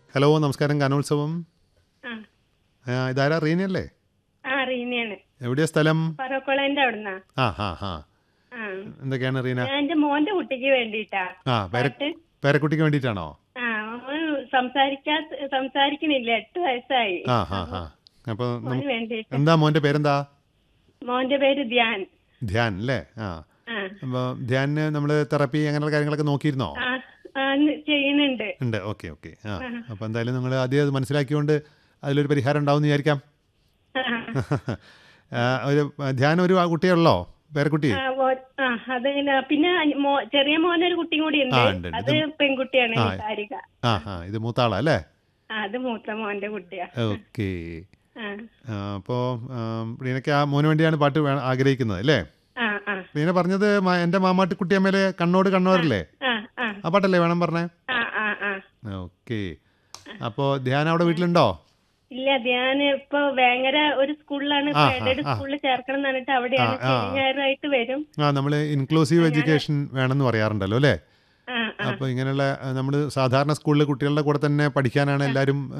Hello നമസ്കാരം ഗാനോത്സവം ആ ആ, ഇതാരാ റീനയല്ലേ ആ റീനയാണ് എവിടെയാ സ്ഥലം പറോക്കുളന്റെ അവിടുന്നാ ആ ഹാ ഹാ ആ എന്തൊക്കെയാണ് റീന ഞാൻ എന്റെ മോന്റെ കുട്ടിക്ക് വേണ്ടിട്ടാ ആ പേര പാട്ട് പേരക്കുട്ടിക്ക് വേണ്ടിയിട്ടാണോ ആ അവൻ സംസാരിക്കാത്ത സംസാരിക്കുന്നില്ല എട്ട് വയസ്സായി ആ ഹാ ഹാ അപ്പോൾ മോന് വേണ്ടിട്ട് എന്താ മോൻ്റെ പേരെന്താ മോന്റെ പേര് ധ്യാൻ ധ്യാൻ അല്ലേ ആ ആ അപ്പോൾ ധ്യാനിന് നമ്മൾ തെറപ്പി അങ്ങനെയുള്ള കാര്യങ്ങളൊക്കെ നോക്കിയിരുന്നോ ആ ആ, ന്ന് ചെയ്യുന്നുണ്ട് ഉണ്ട് ഓക്കെ ഓക്കെ ആ അപ്പോൾ എന്തായാലും നിങ്ങൾ ആദ്യം അത് മനസ്സിലാക്കിക്കൊണ്ട് അതിലൊരു പരിഹാരം ഉണ്ടാവും എന്ന് വിചാരിക്കാം ആ, ആ, ഒരു ധ്യാൻ ഒരു ആ കുട്ടിയുള്ളോ പേരക്കുട്ടി ആ, ഓ- ആ അത് പിന്നെ പിന്നെ മോ- ചെറിയ മോനൊരു കുട്ടിയും കൂടി ഉണ്ട് ആ, ഉണ്ട്, ഉണ്ട്. അത് പെൺകുട്ടിയാണ് ആ. നിസാരിക ആ ആ ഇത് മൂത്താളാ അല്ലേ ആ, അത് മൂത്ത മോന്റെ കുട്ടിയാ ഓക്കെ ആ അപ്പോൾ റീനയ്ക്ക് ആ മോന് വേണ്ടിയാണ് പാട്ട് വേ- ആഗ്രഹിക്കുന്നത് അല്ലേ ആ ആ റീന പറഞ്ഞത് മ- എൻ്റെ മാമാട്ടിക്കുട്ടിയമ്മേലെ കണ്ണോട് കണ്ണോരല്ലേ ആ ആ ആ പാട്ടല്ലേ വേണം പറഞ്ഞേ ആ ആ ആ ഓക്കെ അപ്പോൾ ധ്യാൻ അവിടെ വീട്ടിലുണ്ടോ ഇല്ല ധ്യാൻ ഇപ്പൊ വേങ്ങര ഒരു സ്കൂളിലാണ് ആ, എയ്ഡഡ് ആ. സ്കൂളിൽ ചേർക്കണം എന്ന് പറഞ്ഞിട്ട് അവിടെയാണ് ആ, ആ. ശനി ഞായറായിട്ട് വരും ആ നമ്മൾ ഇൻക്ലൂസീവ് എഡ്യൂക്കേഷൻ വേണമെന്ന് പറയാറുണ്ടല്ലോ അല്ലേ ആ ആ അപ്പോൾ ഇങ്ങനെയുള്ള നമ്മൾ സാധാരണ സ്കൂളിലെ കുട്ടികളുടെ കൂടെ തന്നെ പഠിക്കാനാണ് എല്ലാവരും